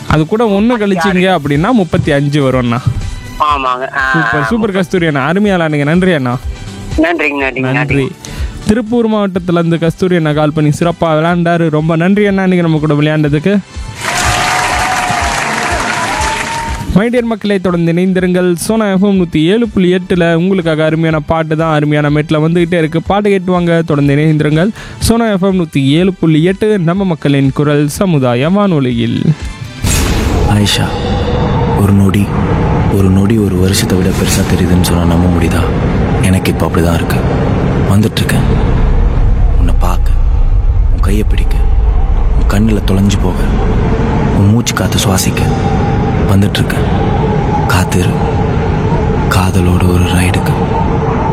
அது கூட ஒன்று கழிச்சிங்க அப்படின்னா முப்பத்தி அஞ்சு வரும்ண்ணா ஆமாங்க ஆ, சூப்பர் சூப்பர் கஸ்தூரி அண்ணா அருமையா விளாண்டுங்க நன்றி அண்ணா நன்றிங்க நன்றிங்க நன்றி திருப்பூர் மாவட்டத்துல இருந்து கஸ்தூரி அண்ணா கால் பண்ணி சிறப்பாக விளையாண்டாரு ரொம்ப நன்றி அண்ணா இன்னைக்கு நம்ம கூட விளையாண்டதுக்கு மைடியர் மக்களை தொடர்ந்து இணைந்திருங்கள் சோனா எஃப்எம் நூற்றி ஏழு புள்ளி எட்டில் உங்களுக்காக அருமையான பாட்டு தான் அருமையான மெட்டில் வந்துகிட்டே இருக்குது பாட்டு கேட்டுவாங்க தொடர்ந்து இணைந்திருங்கள் சோனா எஃப்எம் நூற்றி ஏழு புள்ளி எட்டு நம்ம மக்களின் குரல் சமுதாய வானொலியில் ஆயிஷா ஒரு நொடி ஒரு நொடி ஒரு வருஷத்தை விட பெருசாக தெரியுதுன்னு சொன்னால் நம்ப முடியுதா எனக்கு இப்போ அப்படி தான் இருக்கு வந்துட்டுருக்கேன் உன்னை பார்க்க உன் கையை பிடிக்க உன் கண்ணில் தொலைஞ்சு போக உன் மூச்சு காற்று சுவாசிக்க வந்துட்டுருக்கேன் காத்திரு காதலோட ஒரு ரைடுக்கு